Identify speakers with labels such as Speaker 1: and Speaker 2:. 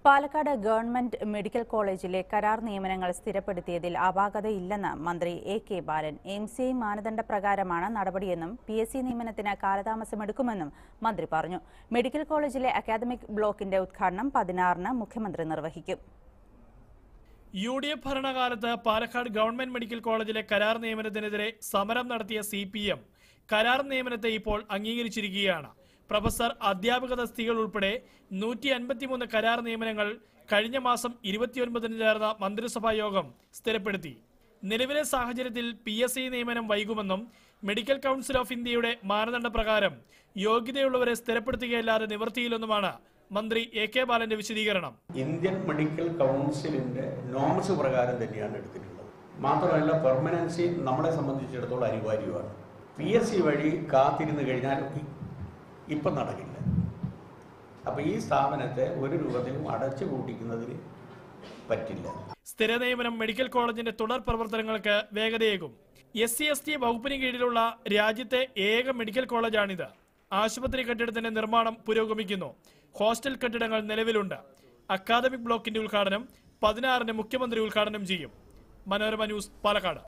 Speaker 1: Palakkad government medical കോളേജിലെ കരാർ നിയമനങ്ങൾ സ്ഥിരപ്പെടുത്തിയതിൽ അപാകതയില്ലെന്ന് മന്ത്രി A K Balan M C I മാനദണ്ഡ പ്രകാരമാണ് നടപടിയെന്നും പി എസ് സി നിയമനത്തിന് കാലതാമസമെടുക്കുമെന്നും മന്ത്രി പറഞ്ഞു മെഡിക്കൽ കോളേജിലെ അക്കാദമിക് ബ്ലോക്കിന്റെ ഉദ്ഘാടനം പതിനാറിന് മുഖ്യമന്ത്രി നിർവഹിക്കും
Speaker 2: യു ഡി എഫ് ഭരണകാലത്ത് പാലക്കാട് ഗവൺമെന്റ് മെഡിക്കൽ കോളേജിലെ കരാർ നിയമനത്തിനെതിരെ സമരം നടത്തിയ സി പി എം കരാർ നിയമനത്തെ ഇപ്പോൾ അംഗീകരിച്ചിരിക്കുകയാണ് പ്രൊഫസർ അധ്യാപക തസ്തികൾ ഉൾപ്പെടെ നൂറ്റി അൻപത്തിമൂന്ന് കരാർ നിയമനങ്ങൾ കഴിഞ്ഞ മാസം ഇരുപത്തിയൊൻപതിന് ചേർന്ന മന്ത്രിസഭാ യോഗം സ്ഥിരപ്പെടുത്തി നിലവിലെ സാഹചര്യത്തിൽ പി എസ് സി നിയമനം വൈകുമെന്നും മെഡിക്കൽ കൗൺസിൽ ഓഫ് ഇന്ത്യയുടെ മാനദണ്ഡ പ്രകാരം യോഗ്യതയുള്ളവരെ സ്ഥിരപ്പെടുത്തുകയല്ലാതെ നിവൃത്തിയില്ലെന്നുമാണ് മന്ത്രി എ കെ ബാലന്റെ വിശദീകരണം
Speaker 3: ഇന്ത്യൻ മെഡിക്കൽ കൗൺസിലിന്റെ നോംസ് പ്രകാരം തന്നെയാണ് എടുത്തിട്ടുള്ളത് മാത്രമല്ല പെർമനൻസി നമ്മളെ സംബന്ധിച്ചിടത്തോളം അനിവാര്യമാണ് പി എസ് സി വഴി കാത്തിരുന്ന് കഴിഞ്ഞാൽ ഇ- ഇപ്പം നടക്കില്ല അപ്പോൾ ഈ സ്ഥാപനത്തെ ഒരു രൂപത്തിലും അടച്ചു പൂട്ടിക്കുന്നതിന് പറ്റില്ല
Speaker 2: സ്ഥിര നിയമനം മെഡിക്കൽ കോളേജിന്റെ തുടർ പ്രവർത്തനങ്ങൾക്ക് വേഗതയേകും എസ് സി എസ് ടി വകുപ്പിന് കീഴിലുള്ള രാജ്യത്തെ ഏക മെഡിക്കൽ കോളേജാണിത് ആശുപത്രി കെട്ടിടത്തിന്റെ നിർമ്മാണം പുരോഗമിക്കുന്നു ഹോസ്റ്റൽ കെട്ടിടങ്ങൾ നിലവിലുണ്ട് അക്കാദമിക് ബ്ലോക്കിന്റെ ഉദ്ഘാടനം പതിനാറിന് മുഖ്യമന്ത്രി ഉദ്ഘാടനം ചെയ്യും മനോരമ ന്യൂസ് പാലക്കാട്